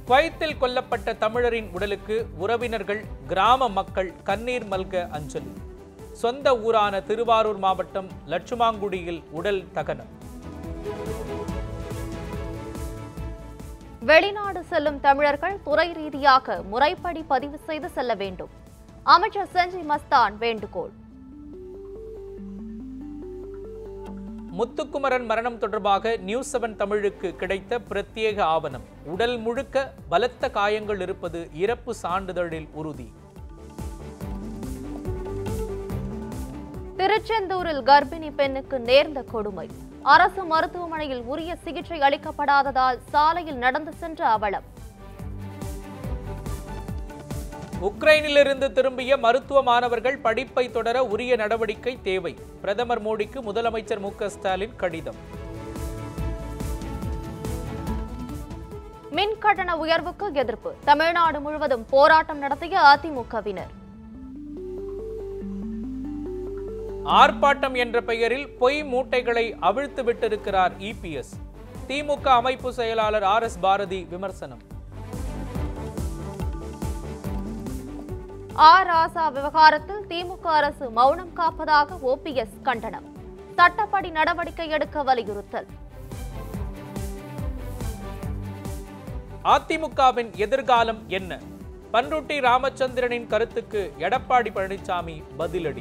குவைத்தில் கொல்லப்பட்ட தமிழரின் உடலுக்கு உறவினர்கள் கிராம மக்கள் கண்ணீர் மல்க அஞ்சலி சொந்த ஊரான திருவாரூர் மாவட்டம் லட்சுமாங்குடியில் உடல் தகனம் வெளிநாடு செல்லும் தமிழர்கள் துறை ரீதியாக முறைப்படி பதிவு செய்து செல்ல வேண்டும் அமைச்சர் செஞ்சி மஸ்தான் வேண்டுகோள் முத்துக்குமரன் மரணம் தொடர்பாக நியூஸ் செவன் தமிழுக்கு கிடைத்த பிரத்யேக ஆவணம் உடல் முழுக்க பலத்த காயங்கள் இருப்பது இறப்பு சான்றிதழில் உறுதி திருச்செந்தூரில் கர்ப்பிணி பெண்ணுக்கு நேர்ந்த கொடுமை அரசு மருத்துவமனையில் உரிய சிகிச்சை அளிக்கப்படாததால் சாலையில் நடந்து சென்ற அவலம் உக்ரைனிலிருந்து திரும்பிய மருத்துவ மாணவர்கள் படிப்பை தொடர உரிய நடவடிக்கை தேவை பிரதமர் மோடிக்கு முதலமைச்சர் மு க ஸ்டாலின் கடிதம் மின் கட்டண உயர்வுக்கு எதிர்ப்பு தமிழ்நாடு முழுவதும் போராட்டம் நடத்திய அதிமுகவினர் ஆர்ப்பாட்டம் என்ற பெயரில் பொய் மூட்டைகளை அவிழ்த்து விட்டிருக்கிறார் இபிஎஸ் திமுக அமைப்பு செயலாளர் ஆர் எஸ் பாரதி விமர்சனம் ஆ ராசா விவகாரத்தில் திமுக அரசு மௌனம் காப்பதாக ஓபிஎஸ் கண்டனம் சட்டப்படி நடவடிக்கை எடுக்க வலியுறுத்தல் அதிமுகவின் எதிர்காலம் என்ன பன்ருட்டி ராமச்சந்திரனின் கருத்துக்கு எடப்பாடி பழனிசாமி பதிலடி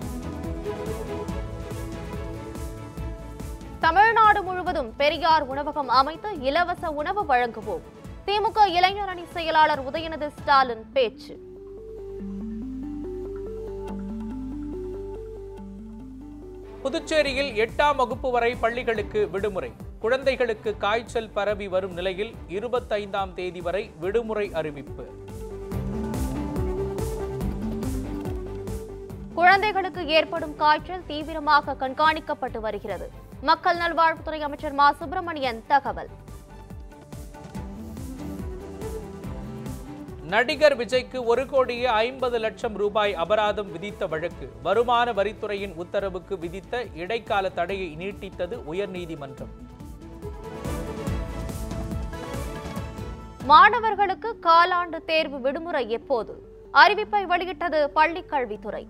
தமிழ்நாடு முழுவதும் பெரியார் உணவகம் அமைத்து இலவச உணவு வழங்குவோம் திமுக இளைஞர் அணி செயலாளர் உதயநிதி ஸ்டாலின் பேச்சு புதுச்சேரியில் எட்டாம் வகுப்பு வரை பள்ளிகளுக்கு விடுமுறை குழந்தைகளுக்கு காய்ச்சல் பரவி வரும் நிலையில் இருபத்தைந்தாம் தேதி வரை விடுமுறை அறிவிப்பு குழந்தைகளுக்கு ஏற்படும் காய்ச்சல் தீவிரமாக கண்காணிக்கப்பட்டு வருகிறது மக்கள் நல்வாழ்வுத்துறை அமைச்சர் மா சுப்பிரமணியன் தகவல் நடிகர் விஜய்க்கு ஒரு கோடியே ஐம்பது லட்சம் ரூபாய் அபராதம் விதித்த வழக்கு வருமான வரித்துறையின் உத்தரவுக்கு விதித்த இடைக்கால தடையை நீட்டித்தது உயர்நீதிமன்றம் மாணவர்களுக்கு காலாண்டு தேர்வு விடுமுறை எப்போது அறிவிப்பை வெளியிட்டது பள்ளிக் கல்வித்துறை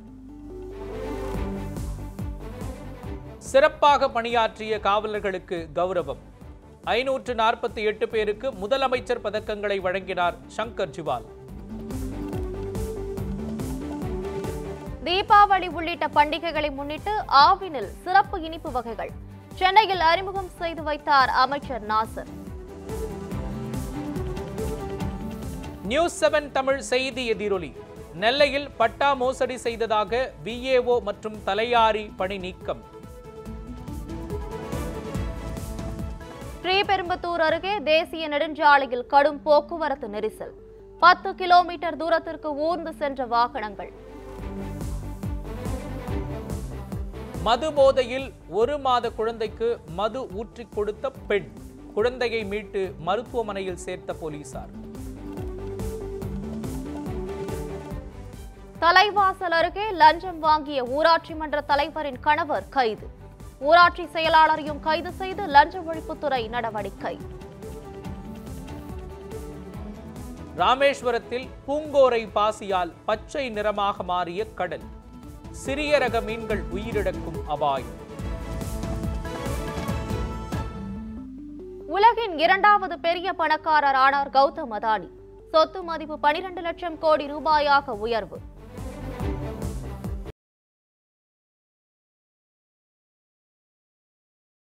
சிறப்பாக பணியாற்றிய காவலர்களுக்கு கௌரவம் ஐநூற்று நாற்பத்தி எட்டு பேருக்கு முதலமைச்சர் பதக்கங்களை வழங்கினார் சங்கர் ஜிவால் தீபாவளி உள்ளிட்ட பண்டிகைகளை முன்னிட்டு ஆவினில் சிறப்பு இனிப்பு வகைகள் சென்னையில் அறிமுகம் செய்து வைத்தார் அமைச்சர் நாசர் நியூஸ் செவன் தமிழ் செய்தி எதிரொலி நெல்லையில் பட்டா மோசடி செய்ததாக விஏஓ மற்றும் தலையாரி பணி நீக்கம் ஸ்ரீபெரும்புத்தூர் அருகே தேசிய நெடுஞ்சாலையில் கடும் போக்குவரத்து நெரிசல் பத்து கிலோமீட்டர் தூரத்திற்கு ஊர்ந்து சென்ற வாகனங்கள் மது போதையில் ஒரு மாத குழந்தைக்கு மது ஊற்றிக் கொடுத்த பெண் குழந்தையை மீட்டு மருத்துவமனையில் சேர்த்த போலீசார் தலைவாசல் அருகே லஞ்சம் வாங்கிய ஊராட்சி மன்ற தலைவரின் கணவர் கைது ஊராட்சி செயலாளரையும் கைது செய்து லஞ்ச ஒழிப்புத்துறை நடவடிக்கை ராமேஸ்வரத்தில் பூங்கோரை பாசியால் பச்சை நிறமாக மாறிய கடல் சிறிய ரக மீன்கள் உயிரிழக்கும் அபாயம் உலகின் இரண்டாவது பெரிய பணக்காரர் ஆனார் கௌதம் அதானி சொத்து மதிப்பு 12 லட்சம் கோடி ரூபாயாக உயர்வு